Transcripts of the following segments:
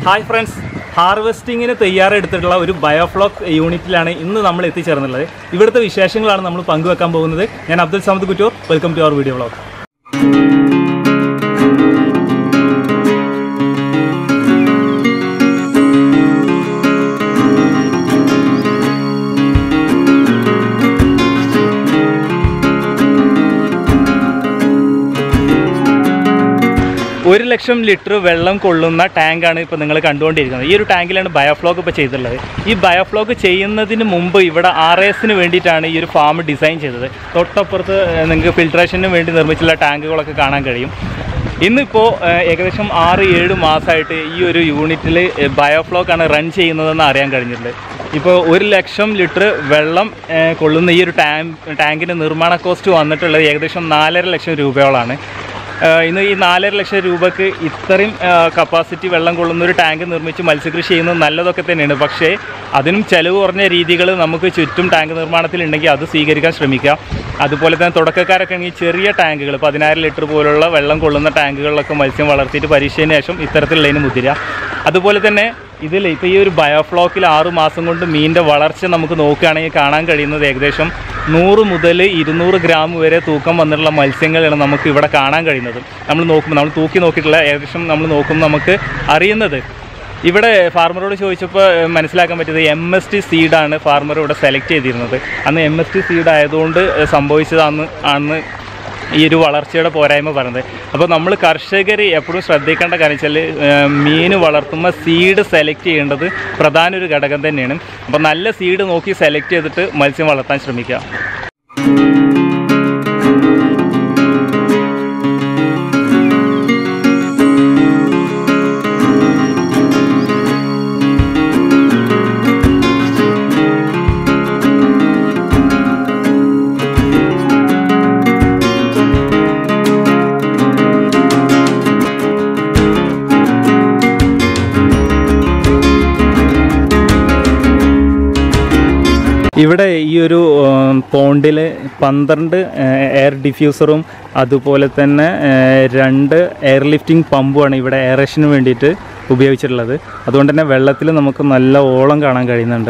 hi friends ഹാർവെസ്റ്റിങ്ങിന് തയ്യാറെടുത്തിട്ടുള്ള ഒരു biofloc യൂണിറ്റിലാണ് ഇന്ന് നമ്മൾ എത്തിച്ചേർന്നുള്ളത് ഇവിടുത്തെ വിശേഷങ്ങളാണ് നമ്മൾ പങ്കുവെക്കാൻ പോകുന്നത് ഞാൻ Abdul Samad Kuttur welcome to our video vlog ഒരു ലക്ഷം ലിറ്റർ വെള്ളം കൊള്ളുന്ന ടാങ്കാണ് ഇപ്പോൾ നിങ്ങൾ കണ്ടുകൊണ്ടിരിക്കുന്നത് ഈ ഒരു ടാങ്കിലാണ് ബയോഫ്ലോക്ക് ഇപ്പോൾ ചെയ്തിട്ടുള്ളത് ഈ ബയോഫ്ലോക്ക് ചെയ്യുന്നതിന് മുമ്പ് ഇവിടെ ആർ എസിന് വേണ്ടിയിട്ടാണ് ഈ ഒരു ഫാം ഡിസൈൻ ചെയ്തത് തൊട്ടപ്പുറത്ത് ഏഹ്, നിങ്ങൾക്ക് ഫിൽട്രേഷന് വേണ്ടി നിർമ്മിച്ചുള്ള ടാങ്കുകളൊക്കെ കാണാൻ കഴിയും ഇന്നിപ്പോൾ ഏഹ്, ഏകദേശം ആറ് ഏഴ് മാസമായിട്ട് ഈ ഒരു യൂണിറ്റിൽ ബയോഫ്ലോക്കാണ് റൺ ചെയ്യുന്നതെന്ന് അറിയാൻ കഴിഞ്ഞിട്ടുണ്ട് ഇപ്പോൾ ഒരു ലക്ഷം ലിറ്റർ വെള്ളം ഏഹ്, കൊള്ളുന്ന ഈ ഒരു ടാങ്ക് ടാങ്കിൻ്റെ നിർമ്മാണ കോസ്റ്റ് വന്നിട്ടുള്ളത് ഏകദേശം നാലര ലക്ഷം രൂപയോളാണ് ആഹ് ഇന്ന് ഈ നാലര ലക്ഷം രൂപക്ക് ഇത്രയും കപ്പാസിറ്റി വെള്ളം കൊള്ളുന്ന ഒരു ടാങ്ക് നിർമ്മിച്ച് മത്സ്യകൃഷി ചെയ്യുന്നത് നല്ലതൊക്കെ തന്നെയാണ് പക്ഷേ അതിനും ചെലവ് കുറഞ്ഞ രീതികൾ നമുക്ക് ചുറ്റും ടാങ്ക് നിർമ്മാണത്തിലുണ്ടെങ്കിൽ അത് സ്വീകരിക്കാൻ ശ്രമിക്കുക അതുപോലെ തന്നെ തുടക്കക്കാരൊക്കെ ആണെങ്കിൽ ചെറിയ ടാങ്കുകൾ പതിനായിരം ലിറ്റർ പോലുള്ള വെള്ളം കൊള്ളുന്ന ടാങ്കുകളിലൊക്കെ മത്സ്യം വളർത്തിയിട്ട് പരീക്ഷയ്ക്ക് ശേഷം ഇത്തരത്തിലുള്ളതിന് മുതിര അതുപോലെ തന്നെ ഇതിൽ ഇപ്പോൾ ഈ ഒരു ബയോഫ്ലോക്കിൽ ആറ് മാസം കൊണ്ട് മീനിൻ്റെ വളർച്ച നമുക്ക് നോക്കുകയാണെങ്കിൽ കാണാൻ കഴിയുന്നത് ഏകദേശം നൂറ് മുതൽ ഇരുന്നൂറ് ഗ്രാം വരെ തൂക്കം വന്നിട്ടുള്ള മത്സ്യങ്ങളാണ് നമുക്ക് ഇവിടെ കാണാൻ കഴിയുന്നത് നമ്മൾ നോക്കുമ്പോൾ നമ്മൾ തൂക്കി നോക്കിയിട്ടുള്ള ഏകദേശം നമ്മൾ നോക്കുമ്പോൾ നമുക്ക് അറിയുന്നത് ഇവിടെ ഫാർമറോട് ചോദിച്ചപ്പോൾ ഏഹ്, മനസ്സിലാക്കാൻ പറ്റിയത് എം എസ് ടി സീഡാണ് ഫാർമർ ഇവിടെ സെലക്ട് ചെയ്തിരുന്നത് അന്ന് എം എസ് ടി സീഡ് ആയതുകൊണ്ട് ഏഹ്, സംഭവിച്ചതാന്ന് ആണ് ഈ ഒരു വളർച്ചയുടെ പോരായ്മ പറയുന്നത് അപ്പോൾ നമ്മൾ കർഷകർ എപ്പോഴും ശ്രദ്ധിക്കേണ്ട കാര്യം വെച്ചാൽ മീൻ വളർത്തുമ്പോൾ സീഡ് സെലക്ട് ചെയ്യേണ്ടത് പ്രധാന ഒരു ഘടകം തന്നെയാണ് അപ്പോൾ നല്ല സീഡ് നോക്കി സെലക്ട് ചെയ്തിട്ട് മത്സ്യം വളർത്താൻ ശ്രമിക്കുക ഇവിടെ ഈ ഒരു പോണ്ടിൽ പന്ത്രണ്ട് എയർ ഡിഫ്യൂസറും അതുപോലെ തന്നെ ഏഹ്, രണ്ട് എയർ ലിഫ്റ്റിംഗ് പമ്പുമാണ് ഇവിടെ എയറേഷന് വേണ്ടിയിട്ട് ഉപയോഗിച്ചിട്ടുള്ളത് അതുകൊണ്ട് തന്നെ വെള്ളത്തിൽ നമുക്ക് നല്ല ഓളം കാണാൻ കഴിയുന്നുണ്ട്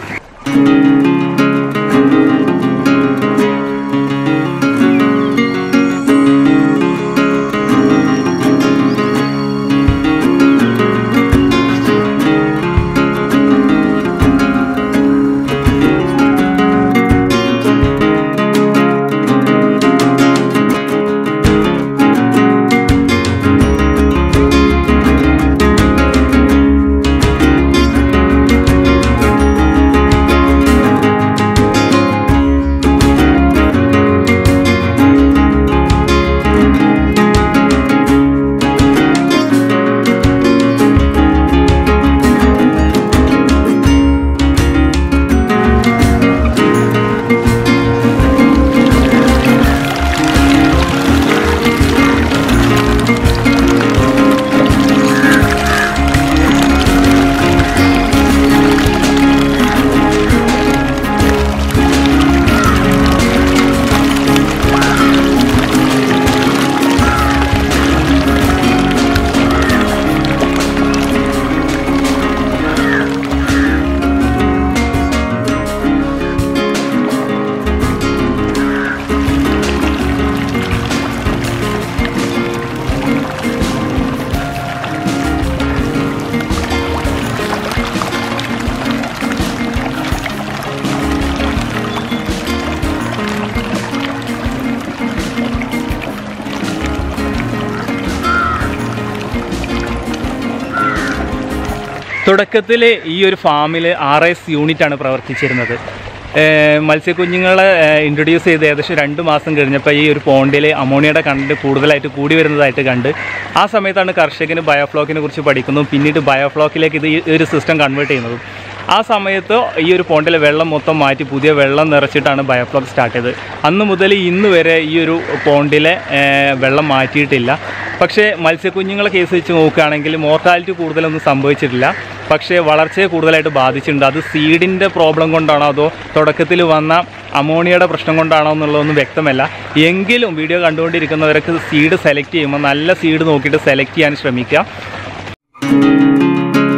തുടക്കത്തിൽ ഈ ഒരു ഫാമിൽ ആർ എസ് യൂണിറ്റാണ് പ്രവർത്തിച്ചിരുന്നത് ഏഹ് മത്സ്യക്കുഞ്ഞുങ്ങളെ ഇൻട്രൊഡ്യൂസ് ചെയ്ത് ഏകദേശം രണ്ട് മാസം കഴിഞ്ഞപ്പോൾ ഈ ഒരു പോണ്ടിൽ അമോണിയയുടെ കണ്ടന്റ് കൂടുതലായിട്ട് കൂടി വരുന്നതായിട്ട് കണ്ട് ആ സമയത്താണ് കർഷകന് ബയോഫ്ലോക്കിനെ കുറിച്ച് പഠിക്കുന്നതും പിന്നീട് ബയോഫ്ലോക്കിലേക്ക് ഇത് ഈ ഒരു സിസ്റ്റം കൺവേർട്ട് ചെയ്യുന്നതും ആ സമയത്ത് ഈ ഒരു പോണ്ടിലെ വെള്ളം മൊത്തം മാറ്റി പുതിയ വെള്ളം നിറച്ചിട്ടാണ് ബയോഫ്ലോക്ക് സ്റ്റാർട്ട് ചെയ്തത് അന്ന് മുതൽ ഇന്ന് വരെ ഈ ഒരു പോണ്ടിലെ ഏഹ്, വെള്ളം മാറ്റിയിട്ടില്ല പക്ഷേ മത്സ്യക്കുഞ്ഞുങ്ങളെ കേസ് വെച്ച് നോക്കുകയാണെങ്കിൽ മോർട്ടാലിറ്റി കൂടുതലൊന്നും സംഭവിച്ചിട്ടില്ല പക്ഷേ വളർച്ചയെ കൂടുതലായിട്ട് ബാധിച്ചിട്ടുണ്ട് അത് സീഡിൻ്റെ പ്രോബ്ലം കൊണ്ടാണോ അതോ തുടക്കത്തിൽ വന്ന അമോണിയയുടെ പ്രശ്നം കൊണ്ടാണോ എന്നുള്ളതൊന്നും വ്യക്തമല്ല എങ്കിലും വീഡിയോ കണ്ടുകൊണ്ടിരിക്കുന്നവർക്ക് സീഡ് സെലക്ട് ചെയ്യുമ്പോൾ നല്ല സീഡ് നോക്കിയിട്ട് സെലക്ട് ചെയ്യാൻ ശ്രമിക്കുക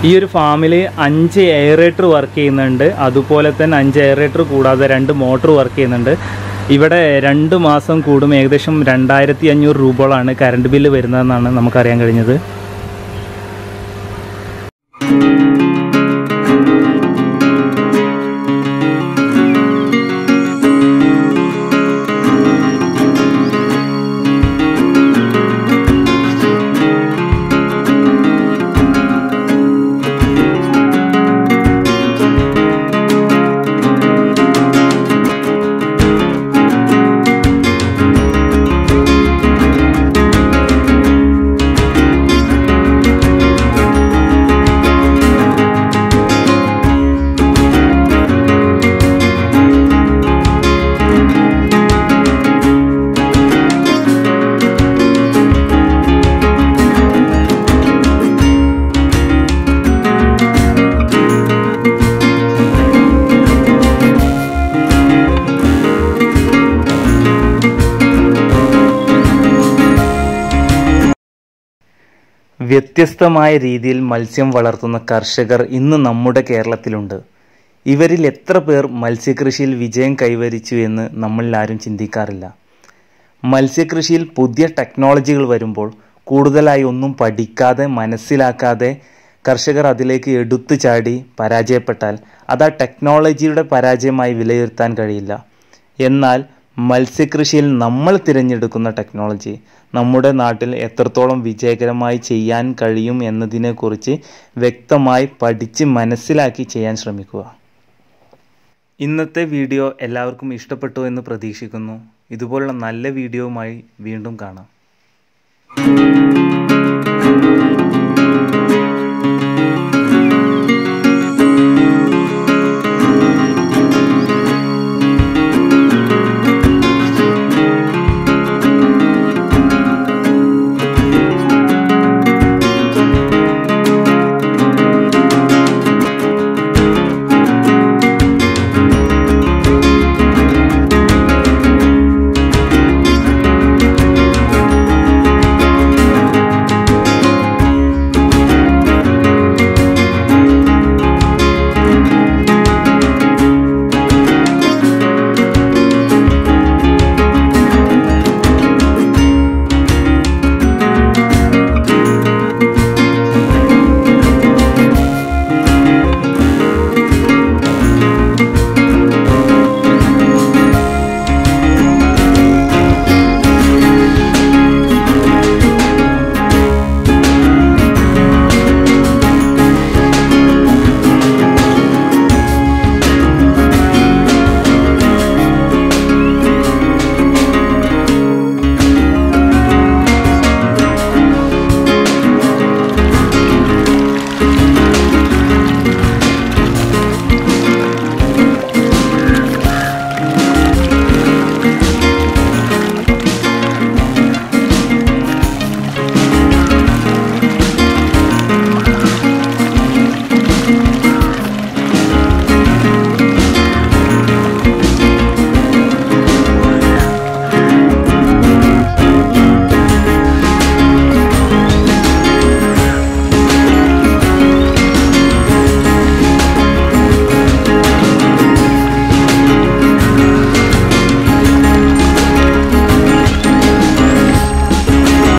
ഈ ഒരു ഫാമിൽ അഞ്ച് എയറേറ്റർ വർക്ക് ചെയ്യുന്നുണ്ട് അതുപോലെ തന്നെ അഞ്ച് എയറേറ്റർ കൂടാതെ രണ്ട് മോട്ടോർ വർക്ക് ചെയ്യുന്നുണ്ട് ഇവിടെ രണ്ട് മാസം കൂടും ഏകദേശം രണ്ടായിരത്തി അഞ്ഞൂറ് രൂപകളാണ് കറണ്ട് ബില്ല് വരുന്നതെന്നാണ് നമുക്കറിയാൻ കഴിഞ്ഞത് വ്യത്യസ്തമായ രീതിയിൽ മത്സ്യം വളർത്തുന്ന കർഷകർ ഇന്ന് നമ്മുടെ കേരളത്തിലുണ്ട് ഇവരിൽ എത്ര പേർ മത്സ്യകൃഷിയിൽ വിജയം കൈവരിച്ചു എന്ന് നമ്മളിൽ ആരും ചിന്തിക്കാറില്ല മത്സ്യകൃഷിയിൽ പുതിയ ടെക്നോളജികൾ വരുമ്പോൾ കൂടുതലായി ഒന്നും പഠിക്കാതെ മനസ്സിലാക്കാതെ കർഷകർ അതിലേക്ക് എടുത്തു ചാടി പരാജയപ്പെട്ടാൽ അത് ആ ടെക്നോളജിയുടെ പരാജയമായി വിലയിരുത്താൻ കഴിയില്ല എന്നാൽ മത്സ്യകൃഷിയിൽ നമ്മൾ തിരഞ്ഞെടുക്കുന്ന ടെക്നോളജി നമ്മുടെ നാട്ടിൽ എത്രത്തോളം വിജയകരമായി ചെയ്യാൻ കഴിയും എന്നതിനെക്കുറിച്ച് വ്യക്തമായി പഠിച്ച് മനസ്സിലാക്കി ചെയ്യാൻ ശ്രമിക്കുക ഇന്നത്തെ വീഡിയോ എല്ലാവർക്കും ഇഷ്ടപ്പെട്ടു എന്ന് പ്രതീക്ഷിക്കുന്നു ഇതുപോലുള്ള നല്ല വീഡിയോവുമായി വീണ്ടും കാണാം